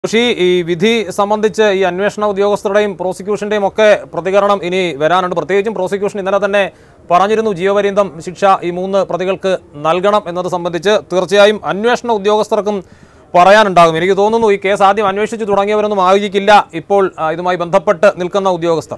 പക്ഷേ ഈ വിധി സംബന്ധിച്ച് ഈ അന്വേഷണ ഉദ്യോഗസ്ഥരുടെയും പ്രോസിക്യൂഷന്റെയും ഒക്കെ പ്രതികരണം ഇനി വരാനുണ്ട് പ്രത്യേകിച്ചും പ്രോസിക്യൂഷൻ ഇന്നലെ തന്നെ പറഞ്ഞിരുന്നു ജീവപര്യന്തം ശിക്ഷ ഈ മൂന്ന് പ്രതികൾക്ക് നൽകണം എന്നത് സംബന്ധിച്ച് തീർച്ചയായും അന്വേഷണ ഉദ്യോഗസ്ഥർക്കും പറയാനുണ്ടാകും എനിക്ക് തോന്നുന്നു ഈ കേസ് ആദ്യം അന്വേഷിച്ചു തുടങ്ങിയവരൊന്നും ആയിരിക്കില്ല ഇപ്പോൾ ആ, ഇതുമായി ബന്ധപ്പെട്ട് നിൽക്കുന്ന ഉദ്യോഗസ്ഥർ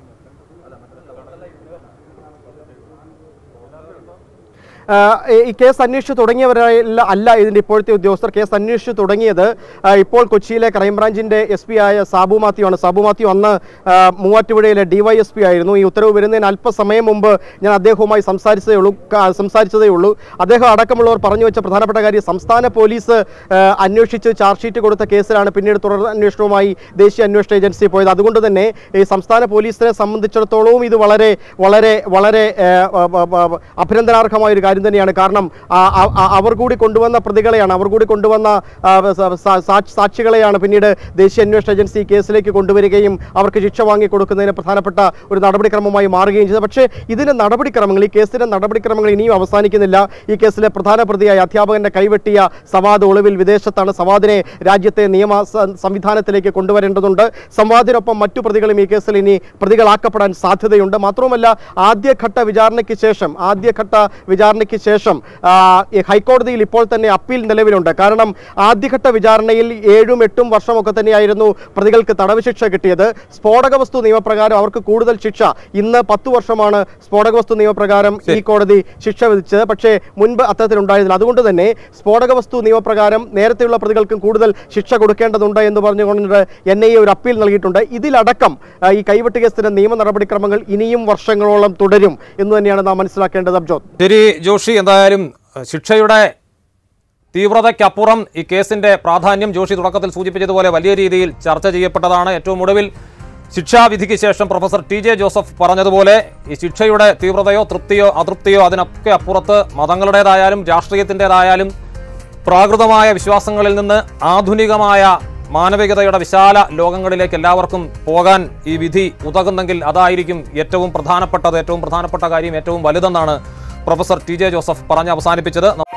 ആ, ഈ- ഈ കേസ് അന്വേഷിച്ച് തുടങ്ങിയവരല്ല അല്ല ഇതിന്റെ ഇപ്പോഴത്തെ ഉദ്യോഗസ്ഥർ കേസ് അന്വേഷിച്ച് തുടങ്ങിയത് ആ, ഇപ്പോൾ കൊച്ചിയിലെ ക്രൈംബ്രാഞ്ചിന്റെ എസ് പി ആയ സാബു മാത്യു ആണ് സാബു മാത്യു അന്ന് ആ, മൂവാറ്റുപുഴയിലെ ഡിവൈഎസ്പി ആയിരുന്നു ഈ ഉത്തരവ് വരുന്നതിന് അല്പസമയം മുമ്പ് ഞാൻ അദ്ദേഹവുമായി സംസാരിച്ചതേ ഉള്ളൂ ക- സംസാരിച്ചതേ ഉള്ളൂ അദ്ദേഹം അടക്കമുള്ളവർ പറഞ്ഞു വെച്ച പ്രധാനപ്പെട്ട കാര്യം സംസ്ഥാന പോലീസ് ആ, അന്വേഷിച്ച് ചാർജ് ഷീറ്റ് കൊടുത്ത കേസിലാണ് പിന്നീട് തുടർ അന്വേഷണവുമായി ദേശീയ അന്വേഷണ ഏജൻസി പോയത് അതുകൊണ്ട് തന്നെ ഈ സംസ്ഥാന പോലീസിനെ സംബന്ധിച്ചിടത്തോളവും ഇത് വളരെ വളരെ വളരെ ആ, ആ, ആ, ആ, അഭിനന്ദനാർഹമായ ഒരു കാര്യം തന്നെയാണ് കാരണം ആ, ആ, ആ, അവർ കൂടി കൊണ്ടുവന്ന പ്രതികളെയാണ് അവർ കൂടി കൊണ്ടുവന്ന ആ, സ- സ- സാക്ഷി- സാക്ഷികളെയാണ് പിന്നീട് ദേശീയ അന്വേഷണ ഏജൻസി ഈ കേസിലേക്ക് കൊണ്ടുവരികയും അവർക്ക് ശിക്ഷ വാങ്ങി കൊടുക്കുന്നതിന് പ്രധാനപ്പെട്ട ഒരു നടപടിക്രമമായി മാറുകയും ചെയ്തത് പക്ഷേ ഇതിന്റെ നടപടിക്രമങ്ങൾ ഈ കേസിന്റെ നടപടിക്രമങ്ങൾ ഇനിയും അവസാനിക്കുന്നില്ല ഈ കേസിലെ പ്രധാന പ്രതിയായ അധ്യാപകന്റെ കൈവെട്ടിയ സവാദ് ഒളിവിൽ വിദേശത്താണ് സവാദിനെ രാജ്യത്തെ നിയമ സ- സംവിധാനത്തിലേക്ക് കൊണ്ടുവരേണ്ടതുണ്ട് സംവാദിനൊപ്പം മറ്റു പ്രതികളും ഈ കേസിൽ ഇനി പ്രതികളാക്കപ്പെടാൻ സാധ്യതയുണ്ട് മാത്രവുമല്ല ആദ്യഘട്ട വിചാരണയ്ക്ക് ശേഷം ആദ്യഘട്ട വിചാരണയ്ക്ക് ശേഷം ആ, ഈ ഹൈക്കോടതിയിൽ ഇപ്പോൾ തന്നെ അപ്പീൽ നിലവിലുണ്ട് കാരണം ആദ്യഘട്ട വിചാരണയിൽ ഏഴും എട്ടും വർഷമൊക്കെ തന്നെയായിരുന്നു പ്രതികൾക്ക് തടവ് ശിക്ഷ കിട്ടിയത് സ്ഫോടക വസ്തു നിയമപ്രകാരം അവർക്ക് കൂടുതൽ ശിക്ഷ ഇന്ന് പത്ത് വർഷമാണ് സ്ഫോടക വസ്തു നിയമപ്രകാരം ഈ കോടതി ശിക്ഷ വിധിച്ചത് പക്ഷേ മുൻപ് അത്തരത്തിലുണ്ടായിരുന്നില്ല അതുകൊണ്ട് തന്നെ സ്ഫോടക വസ്തു നിയമപ്രകാരം നേരത്തെയുള്ള പ്രതികൾക്കും കൂടുതൽ ശിക്ഷ കൊടുക്കേണ്ടതുണ്ട് എന്ന് പറഞ്ഞുകൊണ്ട് എൻ ഐ എ ഒരു അപ്പീൽ നൽകിയിട്ടുണ്ട് ഇതിലടക്കം ആ, ഈ കൈവെട്ട് കേസിന്റെ നിയമ നടപടിക്രമങ്ങൾ ഇനിയും വർഷങ്ങളോളം തുടരും എന്ന് തന്നെയാണ് നാം മനസ്സിലാക്കേണ്ടത് അബ്ജോത് ശരി ജോഷി എന്തായാലും അഹ്, ശിക്ഷയുടെ തീവ്രതയ്ക്കപ്പുറം ഈ കേസിന്റെ പ്രാധാന്യം ജോഷി തുടക്കത്തിൽ സൂചിപ്പിച്ചതുപോലെ വലിയ രീതിയിൽ ചർച്ച ചെയ്യപ്പെട്ടതാണ് ഏറ്റവും ഒടുവിൽ ശിക്ഷാവിധിക്ക് ശേഷം പ്രൊഫസർ ടി ജെ ജോസഫ് പറഞ്ഞതുപോലെ ഈ ശിക്ഷയുടെ തീവ്രതയോ തൃപ്തിയോ അതൃപ്തിയോ അതിനൊക്കെ അപ്പുറത്ത് മതങ്ങളുടേതായാലും രാഷ്ട്രീയത്തിൻ്റെതായാലും പ്രാകൃതമായ വിശ്വാസങ്ങളിൽ നിന്ന് ആധുനികമായ മാനവികതയുടെ വിശാല ലോകങ്ങളിലേക്ക് എല്ലാവർക്കും പോകാൻ ഈ വിധി ഉതകുന്നെങ്കിൽ അതായിരിക്കും ഏറ്റവും പ്രധാനപ്പെട്ടത് ഏറ്റവും പ്രധാനപ്പെട്ട കാര്യം ഏറ്റവും വലുതെന്നാണ് പ്രൊഫസർ ടി ജെ ജോസഫ് പറഞ്ഞ് അവസാനിപ്പിച്ചത്